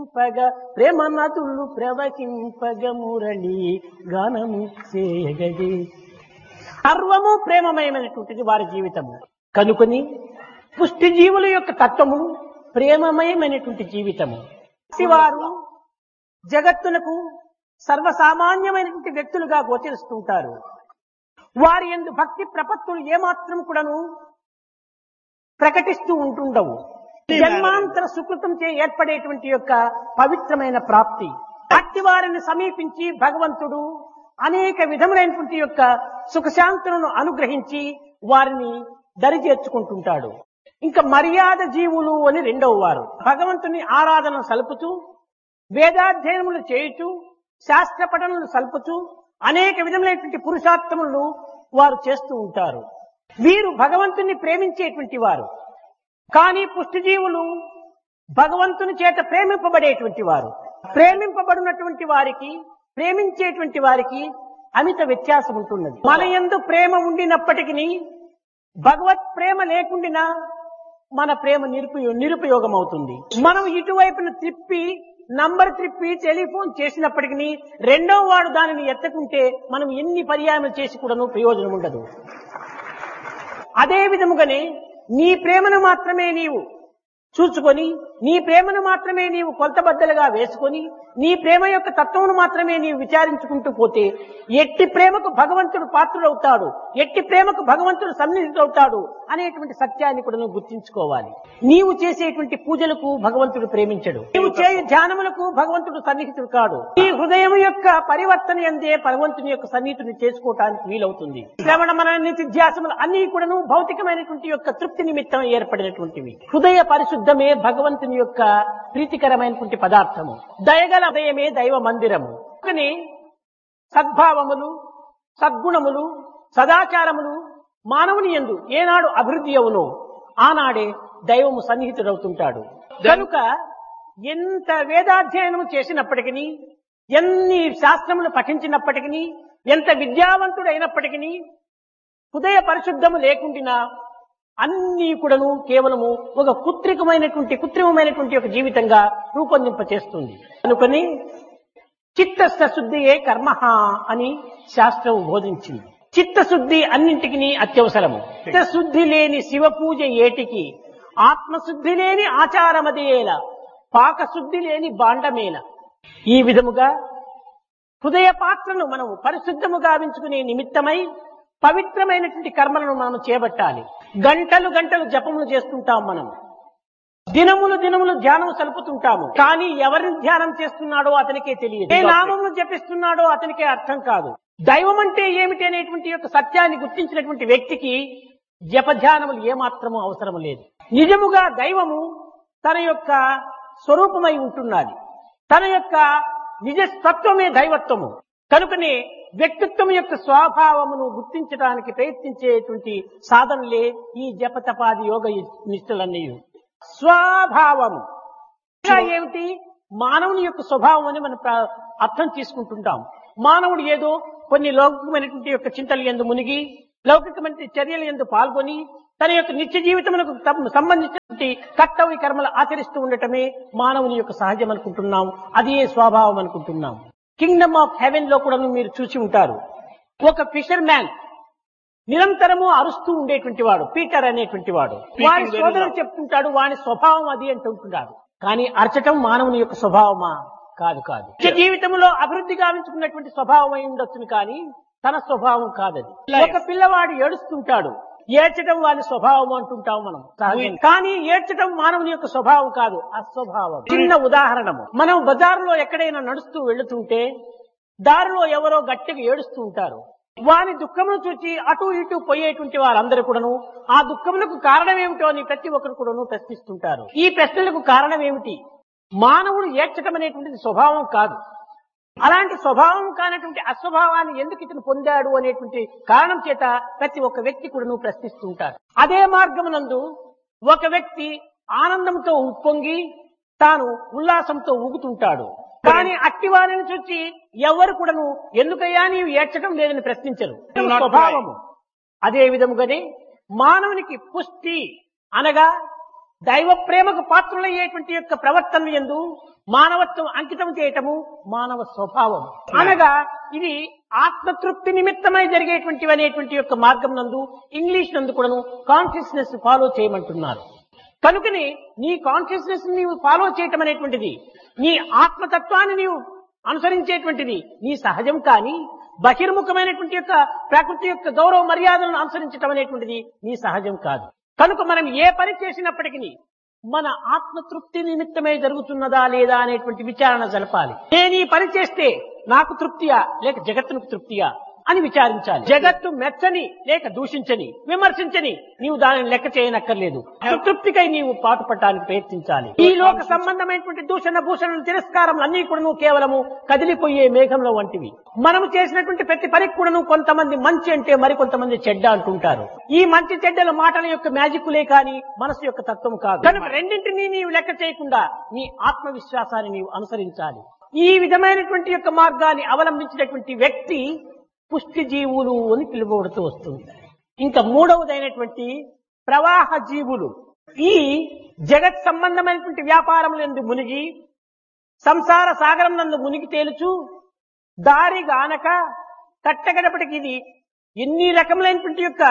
ప్రవహింపగ ప్రేమ నదులు ప్రవహింపగ మురళి గానము చేయగదే సర్వము ప్రేమమయమైనటువంటిది వారి జీవితము కనుకొని పుష్టి జీవుల యొక్క తత్వము ప్రేమమయమైనటువంటి జీవితము వారు జగత్తులకు సర్వసామాన్యమైనటువంటి వ్యక్తులుగా గోచరిస్తుంటారు వారి ఎందు భక్తి ప్రపత్తులు ఏమాత్రం కూడాను ప్రకటిస్తూ ఉంటుండవు జన్మాంతర సుకృతం చే ఏర్పడేటువంటి యొక్క పవిత్రమైన ప్రాప్తి అట్టి వారిని సమీపించి భగవంతుడు అనేక విధములైనటువంటి యొక్క సుఖశాంతులను అనుగ్రహించి వారిని దరి చేర్చుకుంటుంటాడు ఇంకా మర్యాద జీవులు అని రెండవ వారు భగవంతుని ఆరాధన సలుపుతూ వేదాధ్యయనములు చేయుచు శాస్త్ర పఠనలు సల్పుతూ అనేక విధములైనటువంటి పురుషార్థములను వారు చేస్తూ ఉంటారు వీరు భగవంతుని ప్రేమించేటువంటి వారు కానీ పుష్టిజీవులు భగవంతుని చేత ప్రేమింపబడేటువంటి వారు ప్రేమింపబడినటువంటి వారికి ప్రేమించేటువంటి వారికి అమిత వ్యత్యాసం ఉంటున్నది మన ఎందు ప్రేమ ఉండినప్పటికీ భగవత్ ప్రేమ లేకుండినా మన ప్రేమ నిరుపయో నిరుపయోగం అవుతుంది మనం ఇటువైపున తిప్పి నంబర్ త్రిప్పి టెలిఫోన్ చేసినప్పటికీ రెండవ వాడు దానిని ఎత్తకుంటే మనం ఎన్ని పర్యాయం చేసి కూడాను ప్రయోజనం ఉండదు అదే విధముగానే నీ ప్రేమను మాత్రమే నీవు చూచుకొని నీ ప్రేమను మాత్రమే నీవు కొలతబద్దలుగా వేసుకొని నీ ప్రేమ యొక్క తత్వమును మాత్రమే నీవు విచారించుకుంటూ పోతే ఎట్టి ప్రేమకు భగవంతుడు పాత్రుడవుతాడు ఎట్టి ప్రేమకు భగవంతుడు సన్నిహితుడవుతాడు అనేటువంటి సత్యాన్ని కూడా నువ్వు గుర్తించుకోవాలి నీవు చేసేటువంటి పూజలకు భగవంతుడు ప్రేమించడు నీవు చేయు ధ్యానములకు భగవంతుడు సన్నిహితుడు కాడు ఈ హృదయం యొక్క పరివర్తన ఎందే భగవంతుని యొక్క సన్నిహితుని చేసుకోవటానికి వీలవుతుంది శ్రవణ మన నిత్యాసములు అన్ని కూడాను భౌతికమైనటువంటి యొక్క తృప్తి నిమిత్తం ఏర్పడినటువంటివి హృదయ పరిశుద్ధమే భగవంతుని యొక్క ప్రీతికరమైనటువంటి పదార్థము దయగల హృదయమే దైవ మందిరము కానీ సద్భావములు సద్గుణములు సదాచారములు మానవుని ఎందు ఏనాడు అభివృద్ధి అవునో ఆనాడే దైవము సన్నిహితుడవుతుంటాడు కనుక ఎంత వేదాధ్యయనము చేసినప్పటికీ ఎన్ని శాస్త్రములు పఠించినప్పటికీ ఎంత విద్యావంతుడైనప్పటికీ హృదయ పరిశుద్ధము లేకుండినా అన్ని కూడాను కేవలము ఒక కుత్రికమైనటువంటి కృత్రిమమైనటువంటి ఒక జీవితంగా రూపొందింప చేస్తుంది అనుకొని చిత్తస్థ శుద్ధియే కర్మ అని శాస్త్రం బోధించింది చిత్తశుద్ధి అన్నింటికి అత్యవసరము చిత్తశుద్ధి లేని శివ పూజ ఏటికి ఆత్మశుద్ధి లేని ఆచారమదేల పాకశుద్ధి లేని బాండమేల ఈ విధముగా హృదయ పాత్రను మనం పరిశుద్ధము గావించుకునే నిమిత్తమై పవిత్రమైనటువంటి కర్మలను మనం చేపట్టాలి గంటలు గంటలు జపములు చేస్తుంటాం మనం దినములు దినములు ధ్యానం సలుపుతుంటాము కానీ ఎవరిని ధ్యానం చేస్తున్నాడో అతనికే తెలియదు ఏ నామమును జపిస్తున్నాడో అతనికే అర్థం కాదు దైవం అంటే ఏమిటి అనేటువంటి యొక్క సత్యాన్ని గుర్తించినటువంటి వ్యక్తికి జపధ్యానములు ఏమాత్రము అవసరం లేదు నిజముగా దైవము తన యొక్క స్వరూపమై ఉంటున్నది తన యొక్క నిజతత్వమే దైవత్వము కనుకనే వ్యక్తిత్వం యొక్క స్వభావమును గుర్తించడానికి ప్రయత్నించేటువంటి సాధనలే ఈ జపతపాది యోగ నిష్ఠలన్నీ స్వభావము ఇంకా ఏమిటి మానవుని యొక్క స్వభావం అని మనం ప్ర- అర్థం చేసుకుంటుంటాం మానవుడు ఏదో కొన్ని లౌకికమైనటువంటి యొక్క చింతలు ఎందు మునిగి లౌకికమైన చర్యలు ఎందు పాల్గొని తన యొక్క నిత్య జీవితములకు తమ- సంబంధించినటువంటి కర్తవ్య కర్మలు ఆచరిస్తూ ఉండటమే మానవుని యొక్క సహజం అనుకుంటున్నాం అదే స్వభావం అనుకుంటున్నాం కింగ్డమ్ ఆఫ్ హెవెన్ లో కూడా మీరు చూసి ఉంటారు ఒక ఫిషర్ మ్యాన్ నిరంతరము అరుస్తూ ఉండేటువంటి వాడు పీటర్ అనేటువంటి వాడు వాడి very సోదరుడు loud. చెప్తుంటాడు వాని స్వభావం అది అంటుంటున్నాడు కానీ అరచటం మానవుని యొక్క స్వభావమా కాదు కాదు నిత్య జీవితంలో అభివృద్ధి గావించుకున్నటువంటి స్వభావం అయి ఉండొచ్చును కానీ తన స్వభావం కాదది Life. ఒక పిల్లవాడు ఏడుస్తుంటాడు ఏడ్చడం వాని స్వభావం అంటుంటాం మనం సహజం. కానీ ఏడ్చడం మానవుని యొక్క స్వభావం కాదు అస్వభావం చిన్న ఉదాహరణము మనం బజారులో ఎక్కడైనా నడుస్తూ వెళుతుంటే దారిలో ఎవరో గట్టిగా ఏడుస్తూ ఉంటారు వాని దుఃఖమును చూచి అటు ఇటు పోయేటువంటి వారందరూ కూడాను ఆ దుఃఖములకు కారణం ఏమిటో అని ప్రతి ఒక్కరు కూడాను ప్రశ్నిస్తుంటారు ఈ ప్రశ్నలకు కారణం ఏమిటి మానవుడు ఏడ్చటం అనేటువంటిది స్వభావం కాదు అలాంటి స్వభావం కానటువంటి అస్వభావాన్ని ఎందుకు ఇతను పొందాడు అనేటువంటి కారణం చేత ప్రతి ఒక్క వ్యక్తి కూడా నువ్వు ప్రశ్నిస్తూ ఉంటారు అదే మార్గమునందు ఒక వ్యక్తి ఆనందంతో ఉప్పొంగి తాను ఉల్లాసంతో ఊగుతుంటాడు కానీ అట్టి వారిని చూచి ఎవరు కూడాను ఎందుకయ్యా నీవు ఏడ్చడం లేదని ప్రశ్నించరు Do not స్వభావము అదే విధముగానే మానవునికి పుష్టి అనగా దైవ ప్రేమకు పాత్రులయ్యేటువంటి యొక్క ప్రవర్తన ఎందు మానవత్వం అంకితం చేయటము మానవ స్వభావం అనగా ఇది ఆత్మతృప్తి నిమిత్తమై జరిగేటువంటి అనేటువంటి యొక్క మార్గం నందు ఇంగ్లీష్ నందు కూడాను కాన్షియస్నెస్ ఫాలో చేయమంటున్నారు కనుకని నీ కాన్షియస్నెస్ నీవు ఫాలో చేయటం అనేటువంటిది నీ ఆత్మతత్వాన్ని నీవు అనుసరించేటువంటిది నీ సహజం కానీ బహిర్ముఖమైనటువంటి యొక్క ప్రకృతి యొక్క గౌరవ మర్యాదలను అనుసరించటం అనేటువంటిది నీ సహజం కాదు కనుక మనం ఏ పని చేసినప్పటికీ మన ఆత్మతృప్తి నిమిత్తమే జరుగుతున్నదా లేదా అనేటువంటి విచారణ జరపాలి నేను ఈ పని చేస్తే నాకు తృప్తియా లేక జగత్తునికి తృప్తియా అని విచారించాలి జగత్తు మెచ్చని లేక దూషించని విమర్శించని నీవు దానిని లెక్క చేయనక్కర్లేదు తృప్తికై నీవు పాటుపడటానికి ప్రయత్నించాలి ఈ లోక సంబంధమైనటువంటి దూషణ భూషణ తిరస్కారములు అన్ని కూడా కేవలము కదిలిపోయే మేఘంలో వంటివి మనము చేసినటువంటి ప్రతి పనికి కూడాను కొంతమంది మంచి అంటే మరి కొంతమంది చెడ్డ అంటుంటారు ఈ మంచి చెడ్డల మాటల యొక్క మ్యాజిక్లే కాని మనసు యొక్క తత్వం కాదు కనుక రెండింటినీ నీవు లెక్క చేయకుండా నీ ఆత్మవిశ్వాసాన్ని నీవు అనుసరించాలి ఈ విధమైనటువంటి యొక్క మార్గాన్ని అవలంబించినటువంటి వ్యక్తి పుష్టి జీవులు అని పిలువబడుతూ వస్తుంది ఇంకా మూడవదైనటువంటి ప్రవాహ జీవులు ఈ జగత్ సంబంధమైనటువంటి వ్యాపారములందు మునిగి సంసార సాగరం నందు మునిగి తేలుచు దారి గానక కట్టగడపటికి ఇది ఎన్ని రకములైనటువంటి యొక్క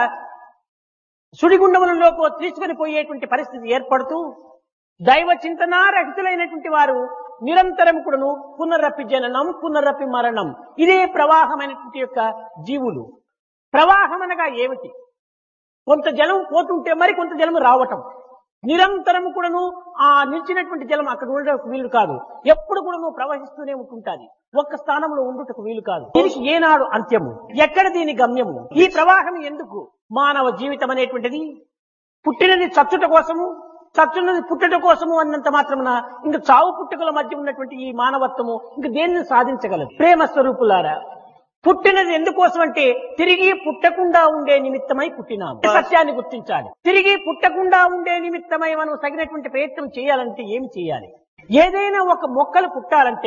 సుడిగుండములలోకి తీసుకొని పోయేటువంటి పరిస్థితి ఏర్పడుతూ దైవ చింతనారహితులైనటువంటి వారు నిరంతరం కూడాను పునరపి జననం పునరపి మరణం ఇదే ప్రవాహమైనటువంటి యొక్క జీవులు ప్రవాహం అనగా ఏమిటి కొంత జలం పోతుంటే మరి కొంత జలం రావటం నిరంతరం కూడాను ఆ నిలిచినటువంటి జలం అక్కడ ఉండటకు వీలు కాదు ఎప్పుడు కూడాను ప్రవహిస్తూనే ఉంటుంటాది ఒక్క స్థానంలో ఉండుటకు వీలు కాదు దీనికి ఏనాడు అంత్యము ఎక్కడ దీని గమ్యము ఈ ప్రవాహం ఎందుకు మానవ జీవితం అనేటువంటిది పుట్టినది చచ్చుట కోసము చచ్చున్నది పుట్టుట కోసము అన్నంత మాత్రమున ఇంక చావు పుట్టుకల మధ్య ఉన్నటువంటి ఈ మానవత్వము ఇంక దేనిని సాధించగలదు ప్రేమ స్వరూపులారా పుట్టినది ఎందుకోసం అంటే తిరిగి పుట్టకుండా ఉండే నిమిత్తమై పుట్టినాము ఈ సత్యాన్ని గుర్తించాలి తిరిగి పుట్టకుండా ఉండే నిమిత్తమై మనం తగినటువంటి ప్రయత్నం చేయాలంటే ఏమి చేయాలి ఏదైనా ఒక మొక్కలు పుట్టాలంటే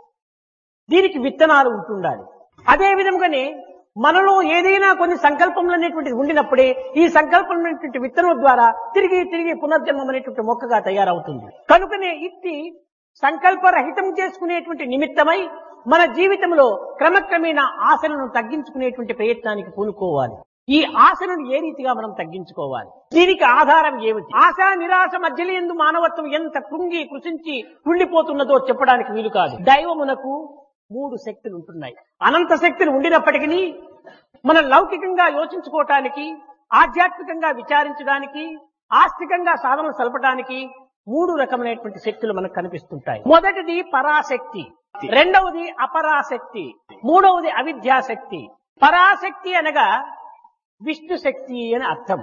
దీనికి విత్తనాలు ఉంటుండాలి అదే విధంగానే మనలో ఏదైనా కొన్ని సంకల్పములు అనేటువంటిది ఉండినప్పుడే ఈ సంకల్పం అనేటువంటి విత్తనం ద్వారా తిరిగి తిరిగి పునర్జన్మం అనేటువంటి మొక్కగా తయారవుతుంది కనుకనే ఇట్టి సంకల్పరహితం చేసుకునేటువంటి నిమిత్తమై మన జీవితంలో క్రమక్రమేణా ఆశలను తగ్గించుకునేటువంటి ప్రయత్నానికి పూనుకోవాలి ఈ ఆశలను ఏ రీతిగా మనం తగ్గించుకోవాలి దీనికి ఆధారం ఏమిటి ఆశ నిరాశ మధ్యలో ఎందు మానవత్వం ఎంత కృంగి కృషించి కుళ్ళిపోతున్నదో చెప్పడానికి వీలు కాదు దైవమునకు మూడు శక్తులు ఉంటున్నాయి అనంత శక్తులు ఉండినప్పటికీ మన లౌకికంగా యోచించుకోవటానికి ఆధ్యాత్మికంగా విచారించడానికి ఆస్తికంగా సాధనలు సలపడానికి మూడు రకమైనటువంటి శక్తులు మనకు కనిపిస్తుంటాయి మొదటిది పరాశక్తి రెండవది అపరాశక్తి మూడవది అవిద్యాశక్తి పరాశక్తి అనగా విష్ణు శక్తి అని అర్థం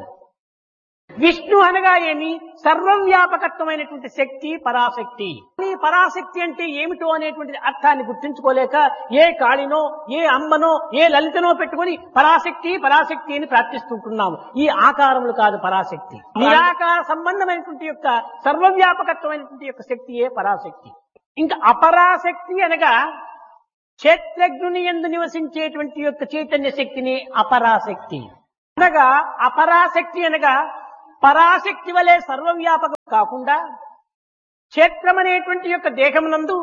విష్ణు అనగా ఏమి సర్వవ్యాపకత్వమైనటువంటి శక్తి పరాశక్తి ఈ పరాశక్తి అంటే ఏమిటో అనేటువంటి అర్థాన్ని గుర్తించుకోలేక ఏ కాళినో ఏ అమ్మనో ఏ లలితనో పెట్టుకొని పరాశక్తి పరాశక్తి అని ప్రార్థిస్తుంటున్నాము ఈ ఆకారములు కాదు పరాశక్తి నిరాకార సంబంధమైనటువంటి యొక్క సర్వవ్యాపకత్వమైనటువంటి యొక్క శక్తియే పరాశక్తి ఇంకా అపరాశక్తి అనగా క్షేత్రజ్ఞుని ఎందు నివసించేటువంటి యొక్క చైతన్య శక్తిని అపరాశక్తి అనగా అపరాశక్తి అనగా పరాశక్తి వలె సర్వవ్యాపకం కాకుండా క్షేత్రం అనేటువంటి యొక్క దేహమునందు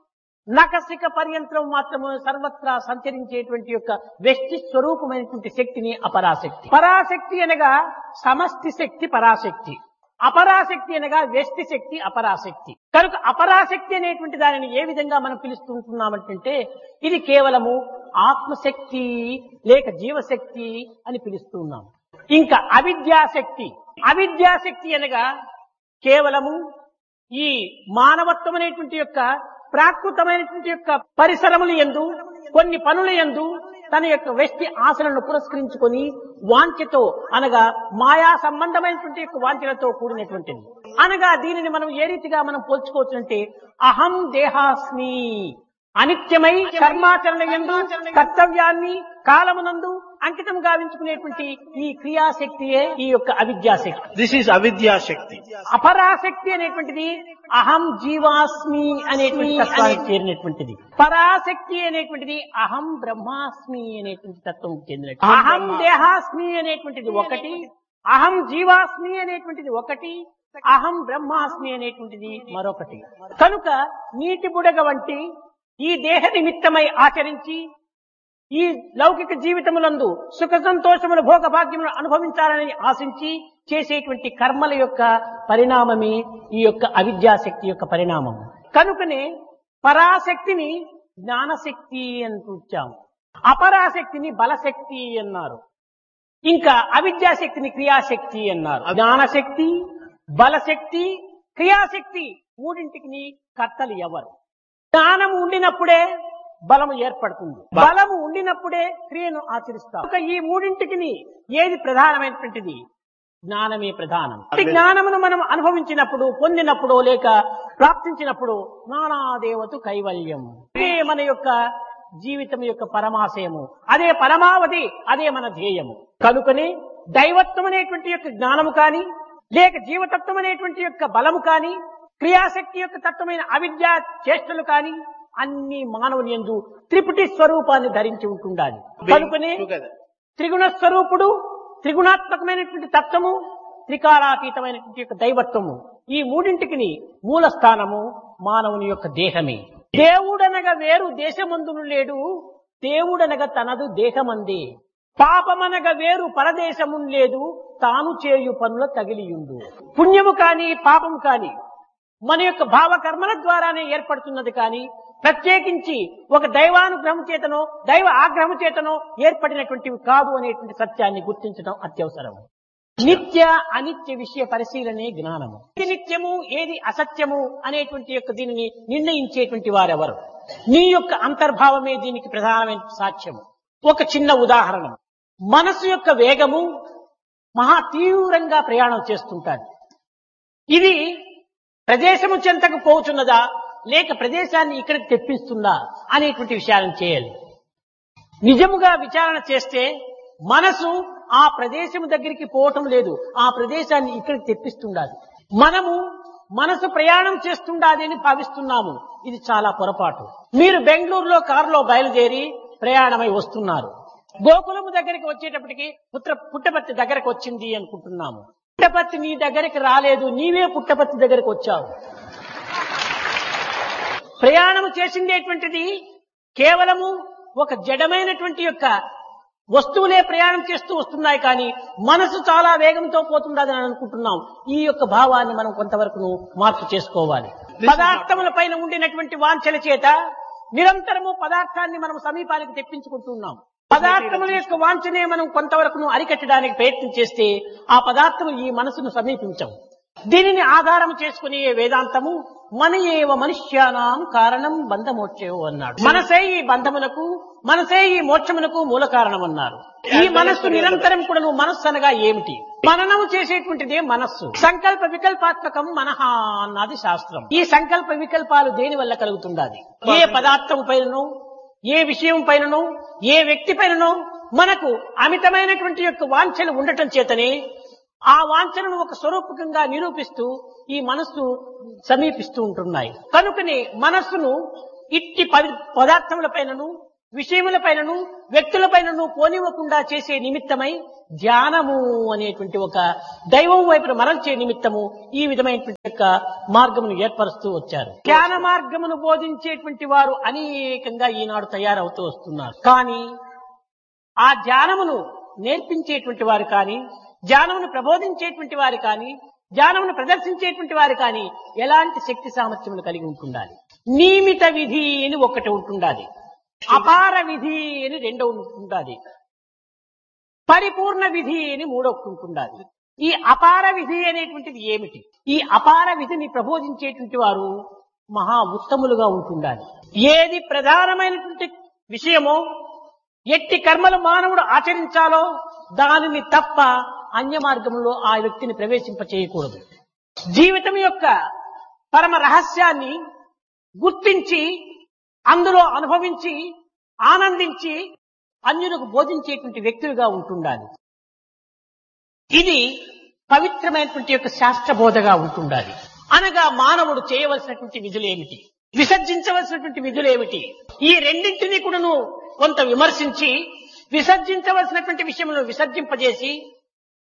నకసిక పర్యంత్రం మాత్రము సర్వత్రా సంచరించేటువంటి యొక్క వ్యక్తి స్వరూపమైనటువంటి శక్తిని అపరాశక్తి పరాశక్తి అనగా సమష్టి శక్తి పరాశక్తి అపరాశక్తి అనగా వ్యష్టి శక్తి అపరాశక్తి కనుక అపరాశక్తి అనేటువంటి దానిని ఏ విధంగా మనం పిలుస్తుంటున్నామంటే ఇది కేవలము ఆత్మశక్తి లేక జీవశక్తి అని పిలుస్తున్నాం ఇంకా అవిద్యాశక్తి అవిద్యాశక్తి అనగా కేవలము ఈ మానవత్వం అనేటువంటి యొక్క ప్రాకృతమైనటువంటి యొక్క పరిసరములు ఎందు కొన్ని పనుల ఎందు తన యొక్క వ్యక్తి ఆశలను పురస్కరించుకొని వాంఛతో అనగా మాయా సంబంధమైనటువంటి యొక్క వాంఛలతో కూడినటువంటిది అనగా దీనిని మనం ఏ రీతిగా మనం పోల్చుకోవచ్చునంటే అహం దేహాస్మి అనిత్యమై కర్మాచరణ ఎందు కర్తవ్యాన్ని కాలమునందు అంకితం గావించుకునేటువంటి ఈ క్రియాశక్తియే ఈ యొక్క అవిద్యాశక్తి This is Avidya Shakti. అపరాశక్తి అనేటువంటిది అహం జీవాస్మి అనేటువంటి తత్వానికి చేరినటువంటిది పరాశక్తి అనేటువంటిది అహం బ్రహ్మాస్మి అనేటువంటి తత్వం చెందినటువంటి అహం దేహాస్మి అనేటువంటిది ఒకటి అహం జీవాస్మి అనేటువంటిది ఒకటి అహం బ్రహ్మాస్మి అనేటువంటిది మరొకటి కనుక నీటి బుడగ వంటి ఈ దేహ నిమిత్తమై ఆచరించి ఈ లౌకిక జీవితములందు సుఖ సంతోషముల భోగ భాగ్యములు అనుభవించాలని ఆశించి చేసేటువంటి కర్మల యొక్క పరిణామమే ఈ యొక్క అవిద్యాశక్తి యొక్క పరిణామం కనుకనే పరాశక్తిని జ్ఞానశక్తి అని కూర్చాము అపరాశక్తిని బలశక్తి అన్నారు ఇంకా అవిద్యాశక్తిని క్రియాశక్తి అన్నారు జ్ఞానశక్తి బలశక్తి క్రియాశక్తి మూడింటికి కర్తలు ఎవరు జ్ఞానం ఉండినప్పుడే బలము ఏర్పడుతుంది బలము ఉండినప్పుడే క్రియను ఆచరిస్తాం ఒక ఈ మూడింటికి ఏది ప్రధానమైనటువంటిది జ్ఞానమే ప్రధానం ఈ జ్ఞానమును మనం అనుభవించినప్పుడు పొందినప్పుడు లేక ప్రాప్తించినప్పుడు జ్ఞానాదేవతు కైవల్యం అదే మన యొక్క జీవితం యొక్క పరమాశయము అదే పరమావధి అదే మన ధ్యేయము కనుకనే దైవత్వం అనేటువంటి యొక్క జ్ఞానము కాని లేక జీవతత్వం అనేటువంటి యొక్క బలము కాని క్రియాశక్తి యొక్క తత్వమైన అవిద్యా చేష్టలు కాని అన్ని మానవుని ఎందు త్రిపుటి స్వరూపాన్ని ధరించి ఉంటుండాలి కనుకనే together. త్రిగుణ స్వరూపుడు త్రిగుణాత్మకమైనటువంటి తత్వము త్రికాలాతీతమైనటువంటి యొక్క దైవత్వము ఈ మూడింటికి మూల స్థానము మానవుని యొక్క దేహమే దేవుడనగా వేరు దేశమందును లేడు దేవుడనగా తనదు దేహమందే పాపమనగా వేరు పరదేశము లేదు తాను చేయు పనుల తగిలియుండు పుణ్యము కాని పాపము కాని మన యొక్క భావకర్మల ద్వారానే ఏర్పడుతున్నది కానీ ప్రత్యేకించి ఒక దైవానుగ్రహం చేతనో దైవ ఆగ్రహం చేతనో ఏర్పడినటువంటివి కాదు అనేటువంటి సత్యాన్ని గుర్తించడం అత్యవసరం నిత్య అనిత్య విషయ పరిశీలనే జ్ఞానము ఏది నిత్యము ఏది అసత్యము అనేటువంటి యొక్క దీనిని నిర్ణయించేటువంటి వారెవరు నీ యొక్క అంతర్భావమే దీనికి ప్రధానమైన సాక్ష్యము ఒక చిన్న ఉదాహరణ మనసు యొక్క వేగము మహా తీవ్రంగా ప్రయాణం చేస్తుంటాడు ఇది ప్రదేశము చెంతకు పోతున్నదా లేక ప్రదేశాన్ని ఇక్కడికి తెప్పిస్తుందా అనేటువంటి విషయాలను చేయాలి నిజముగా విచారణ చేస్తే మనసు ఆ ప్రదేశం దగ్గరికి పోవటం లేదు ఆ ప్రదేశాన్ని ఇక్కడికి తెప్పిస్తుండాలి మనము మనసు ప్రయాణం చేస్తుండాలి అని భావిస్తున్నాము ఇది చాలా పొరపాటు మీరు బెంగళూరులో కారులో బయలుదేరి ప్రయాణమై వస్తున్నారు గోకులము దగ్గరికి వచ్చేటప్పటికి పుత్ర పుట్టపర్తి దగ్గరకు వచ్చింది అనుకుంటున్నాము పుట్టపర్తి నీ దగ్గరికి రాలేదు నీవే పుట్టపర్తి దగ్గరికి వచ్చావు ప్రయాణము చేసిందేటువంటిది కేవలము ఒక జడమైనటువంటి యొక్క వస్తువులే ప్రయాణం చేస్తూ వస్తున్నాయి కానీ మనసు చాలా వేగంతో పోతుండదని అనుకుంటున్నాం ఈ యొక్క భావాన్ని మనం కొంతవరకు మార్పు చేసుకోవాలి పదార్థముల పైన ఉండినటువంటి వాంఛల చేత నిరంతరము పదార్థాన్ని మనం సమీపానికి తెప్పించుకుంటున్నాం పదార్థముల యొక్క వాంఛనే మనం కొంతవరకు అరికట్టడానికి ప్రయత్నం చేస్తే ఆ పదార్థము ఈ మనసును సమీపించవు దీనిని ఆధారం చేసుకునే వేదాంతము మన ఏవ మనుష్యానాం కారణం బంధమోక్షేవు అన్నాడు మనసే ఈ బంధములకు మనసే ఈ మోక్షమునకు మూల కారణం అన్నారు ఈ మనస్సు నిరంతరం కూడా నువ్వు మనస్సు అనగా ఏమిటి మననము చేసేటువంటిదే మనస్సు సంకల్ప వికల్పాత్మకం మనహ అన్నది శాస్త్రం ఈ సంకల్ప వికల్పాలు దేని వల్ల కలుగుతుండాలి ఏ పదార్థం పైనను ఏ విషయం పైనను ఏ వ్యక్తి పైనను మనకు అమితమైనటువంటి యొక్క వాంఛలు ఉండటం చేతనే ఆ వాంఛనను ఒక స్వరూపకంగా నిరూపిస్తూ ఈ మనస్సు సమీపిస్తూ ఉంటున్నాయి కనుకనే మనస్సును ఇట్టి పది పదార్థముల పైనను విషయముల పైనను వ్యక్తుల పైనను పోనివ్వకుండా చేసే నిమిత్తమై ధ్యానము అనేటువంటి ఒక దైవం వైపున మరల్చే నిమిత్తము ఈ విధమైనటువంటి యొక్క మార్గమును ఏర్పరుస్తూ వచ్చారు ధ్యాన మార్గమును బోధించేటువంటి వారు అనేకంగా ఈనాడు తయారవుతూ వస్తున్నారు కానీ ఆ ధ్యానమును నేర్పించేటువంటి వారు కానీ ధ్యానమును ప్రబోధించేటువంటి వారు కానీ జ్ఞానమును ప్రదర్శించేటువంటి వారు కానీ ఎలాంటి శక్తి సామర్థ్యములు కలిగి ఉంటుండాలి నియమిత విధి అని ఒకటి ఉంటుండాలి అపార విధి అని రెండో ఉంటుండాలి పరిపూర్ణ విధి అని మూడొకటి ఉంటుండాలి ఈ అపార విధి అనేటువంటిది ఏమిటి ఈ అపార విధిని ప్రబోధించేటువంటి వారు మహా ఉత్తములుగా ఉంటుండాలి ఏది ప్రధానమైనటువంటి విషయమో ఎట్టి కర్మలు మానవుడు ఆచరించాలో దానిని తప్ప అన్య మార్గంలో ఆ వ్యక్తిని ప్రవేశింప చేయకూడదు జీవితం యొక్క పరమ రహస్యాన్ని గుర్తించి అందులో అనుభవించి ఆనందించి అన్యులకు బోధించేటువంటి వ్యక్తులుగా ఉంటుండాలి ఇది పవిత్రమైనటువంటి యొక్క శాస్త్ర బోధగా ఉంటుండాలి అనగా మానవుడు చేయవలసినటువంటి విధులేమిటి విసర్జించవలసినటువంటి విధులేమిటి ఈ రెండింటినీ కూడాను కొంత విమర్శించి విసర్జించవలసినటువంటి విషయంలో విసర్జింపజేసి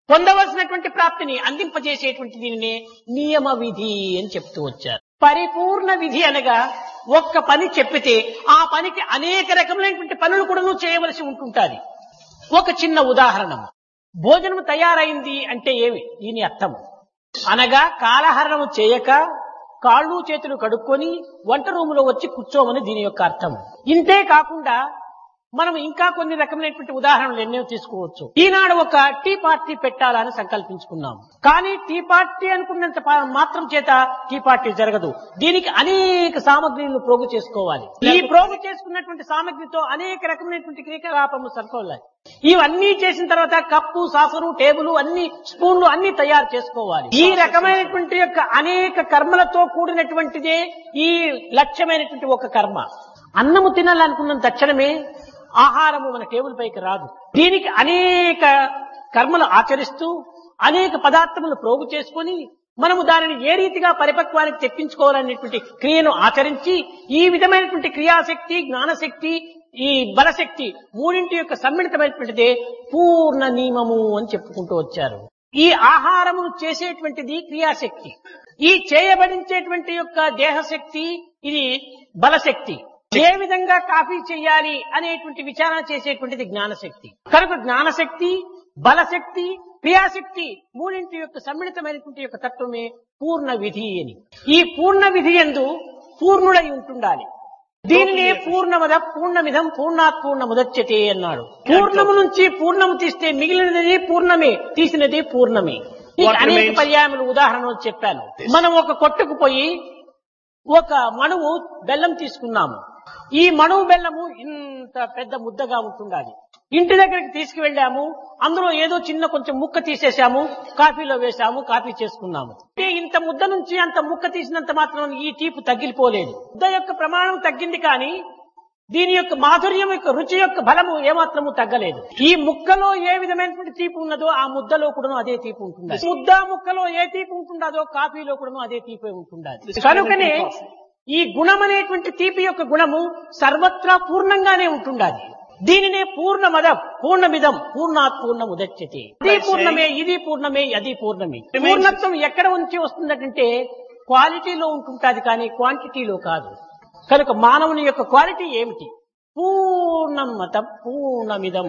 పొందవలసినటువంటి ప్రాప్తిని అందింపజేసేటువంటి దీనినే నియమ విధి అని చెప్తూ వచ్చారు పరిపూర్ణ విధి అనగా ఒక్క పని చెప్పితే ఆ పనికి అనేక రకములైనటువంటి పనులు కూడా చేయవలసి ఉంటుంటాది ఒక చిన్న ఉదాహరణ భోజనం తయారైంది అంటే ఏమి దీని అర్థం అనగా కాలహరణము చేయక కాళ్ళు చేతులు కడుక్కొని వంట రూములో వచ్చి కూర్చోమని దీని యొక్క అర్థం ఇంతే కాకుండా మనం ఇంకా కొన్ని రకమైనటువంటి ఉదాహరణలు ఎన్నో తీసుకోవచ్చు ఈనాడు ఒక టీ పార్టీ పెట్టాలని సంకల్పించుకున్నాం కానీ టీ పార్టీ అనుకున్నంత పా- మాత్రం చేత టీ పార్టీ జరగదు దీనికి అనేక సామగ్రిలను ప్రోగు చేసుకోవాలి ఈ ప్రోగు చేసుకున్నటువంటి సామగ్రితో అనేక రకమైనటువంటి క్రియాకలాపములు సరిపోవాలి ఇవన్నీ చేసిన తర్వాత కప్పు సాసరు టేబుల్ అన్ని స్పూన్లు అన్ని తయారు చేసుకోవాలి ఈ రకమైనటువంటి యొక్క అనేక కర్మలతో కూడినటువంటిదే ఈ లక్ష్యమైనటువంటి ఒక కర్మ అన్నము తినాలనుకున్న తక్షణమే ఆహారము మన టేబుల్ పైకి రాదు దీనికి అనేక కర్మలు ఆచరిస్తూ అనేక పదార్థములు ప్రోగు చేసుకొని మనము దానిని ఏ రీతిగా పరిపక్వానికి తెప్పించుకోవాలనేటువంటి క్రియను ఆచరించి ఈ విధమైనటువంటి క్రియాశక్తి జ్ఞానశక్తి ఈ బలశక్తి మూడింటి యొక్క సమ్మిళితమైనటువంటిదే పూర్ణ నియమము అని చెప్పుకుంటూ వచ్చారు ఈ ఆహారమును చేసేటువంటిది క్రియాశక్తి ఈ చేయబడించేటువంటి యొక్క దేహశక్తి ఇది బలశక్తి ఏ విధంగా కాఫీ చేయాలి అనేటువంటి విచారణ చేసేటువంటిది జ్ఞానశక్తి కనుక జ్ఞానశక్తి బలశక్తి క్రియాశక్తి మూడింటి యొక్క సమ్మిళితమైనటువంటి యొక్క తత్వమే పూర్ణ విధి అని ఈ పూర్ణ విధి ఎందు పూర్ణుడై ఉంటుండాలి దీనినే పూర్ణమద పూర్ణమిదం పూర్ణాత్ పూర్ణముదచ్చతే అన్నాడు పూర్ణము నుంచి పూర్ణము తీస్తే మిగిలినది పూర్ణమే తీసినది పూర్ణమే ఈ What అనేక remains? పర్యాయములు ఉదాహరణలు చెప్పాను మనం ఒక కొట్టుకు పోయి ఒక మణువు బెల్లం తీసుకున్నాము ఈ మణువు బెల్లము ఇంత పెద్ద ముద్దగా ఉంటుండాలి ఇంటి దగ్గరికి తీసుకువెళ్ళాము అందులో ఏదో చిన్న కొంచెం ముక్క తీసేసాము కాఫీలో వేసాము కాఫీ చేసుకున్నాము అంటే ఇంత ముద్ద నుంచి అంత ముక్క తీసినంత మాత్రం ఈ తీపు తగ్గిపోలేదు ముద్ద యొక్క ప్రమాణం తగ్గింది కానీ దీని యొక్క మాధుర్యం యొక్క రుచి యొక్క బలము ఏమాత్రము తగ్గలేదు ఈ ముక్కలో ఏ విధమైనటువంటి తీపి ఉన్నదో ఆ ముద్దలో కూడా అదే తీపి ఉంటుంది ముద్ద ముక్కలో ఏ తీపి ఉంటుండదో కాఫీలో కూడా అదే తీపి ఉంటుండదు కనుకనే ఈ గుణం అనేటువంటి తీపి యొక్క గుణము సర్వత్రా పూర్ణంగానే ఉంటుండాలి దీనినే పూర్ణమద పూర్ణమిదం పూర్ణాత్ పూర్ణం ఉదచ్చతి ఇది పూర్ణమే ఇది పూర్ణమే అది పూర్ణమే పూర్ణత్వం ఎక్కడ ఉంచి వస్తుందంటే క్వాలిటీలో ఉంటుంటాది కానీ క్వాంటిటీలో కాదు కనుక మానవుని యొక్క క్వాలిటీ ఏమిటి పూర్ణం మత పూర్ణమిదం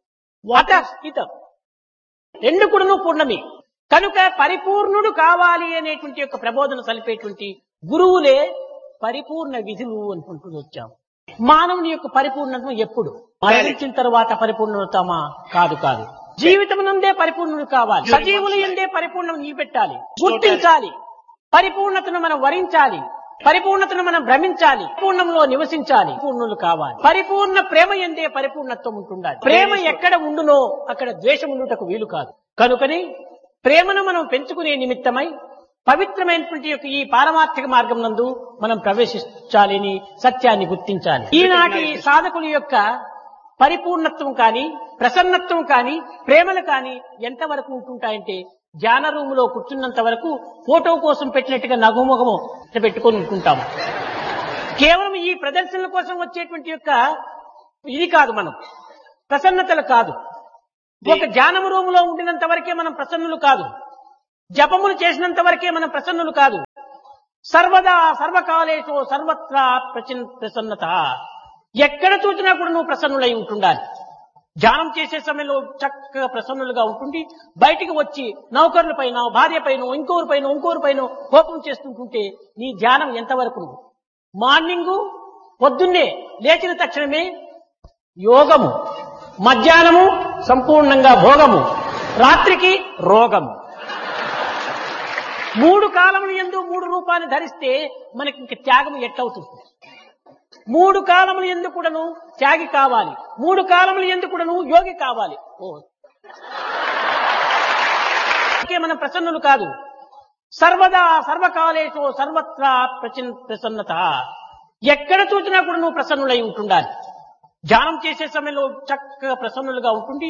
వత హితం రెండు కూడాను పూర్ణమే కనుక పరిపూర్ణుడు కావాలి అనేటువంటి యొక్క ప్రబోధన సలిపేటువంటి గురువులే పరిపూర్ణ విధులు అనుకుంటూ వచ్చాం మానవుని యొక్క పరిపూర్ణత్వం ఎప్పుడు మరణించిన తర్వాత పరిపూర్ణతామా కాదు కాదు జీవితం నుండే పరిపూర్ణుడు కావాలి సజీవులు ఎందే పరిపూర్ణం నిలబెట్టాలి గుర్తించాలి పరిపూర్ణతను మనం వరించాలి పరిపూర్ణతను మనం భ్రమించాలి పూర్ణంలో నివసించాలి పూర్ణులు కావాలి పరిపూర్ణ ప్రేమ ఎందే పరిపూర్ణత్వం ఉంటుండాలి ప్రేమ ఎక్కడ ఉండునో అక్కడ ద్వేషం ఉండుటకు వీలు కాదు కనుకని ప్రేమను మనం పెంచుకునే నిమిత్తమై పవిత్రమైనటువంటి యొక్క ఈ పారమార్థిక మార్గం నందు మనం ప్రవేశించాలని సత్యాన్ని గుర్తించాలి ఈనాటి సాధకుల యొక్క పరిపూర్ణత్వం కానీ ప్రసన్నత్వం కానీ ప్రేమలు కానీ ఎంతవరకు ఉంటుంటాయంటే ధ్యాన రూమ్ లో కూర్చున్నంత వరకు ఫోటో కోసం పెట్టినట్టుగా నగుముఖము ఇట్లా పెట్టుకొని ఉంటుంటాము కేవలం ఈ ప్రదర్శనల కోసం వచ్చేటువంటి యొక్క ఇది కాదు మనం ప్రసన్నతలు కాదు ఒక ధ్యానము రూమ్ లో ఉండినంత వరకే మనం ప్రసన్నులు కాదు జపములు చేసినంత వరకే మనం ప్రసన్నులు కాదు సర్వదా సర్వకాలేషు సర్వత్రా ప్రచన్ ప్రసన్నత ఎక్కడ చూసినా కూడా నువ్వు ప్రసన్నులై ఉంటుండాలి ధ్యానం చేసే సమయంలో చక్కగా ప్రసన్నులుగా ఉంటుంది బయటికి వచ్చి నౌకర్ల పైన భార్య పైన ఇంకోరి పైన ఇంకోరి పైన కోపం చేస్తుంటుంటే నీ ధ్యానం ఎంతవరకు మార్నింగు పొద్దున్నే లేచిన తక్షణమే యోగము మధ్యాహ్నము సంపూర్ణంగా భోగము రాత్రికి రోగము మూడు కాలములు ఎందు మూడు రూపాన్ని ధరిస్తే మనకి ఇంక త్యాగం ఎట్టవుతుంది మూడు కాలములు ఎందు కూడాను త్యాగి కావాలి మూడు కాలములు ఎందు కూడాను యోగి కావాలి ఓ అందుకే మనం ప్రసన్నులు కాదు సర్వదా సర్వకాలేషు సర్వత్రా ప్రచన్ ప్రసన్నత ఎక్కడ చూసినా కూడా నువ్వు ప్రసన్నులై ఉంటుండాలి ధ్యానం చేసే సమయంలో చక్కగా ప్రసన్నులుగా ఉంటుంది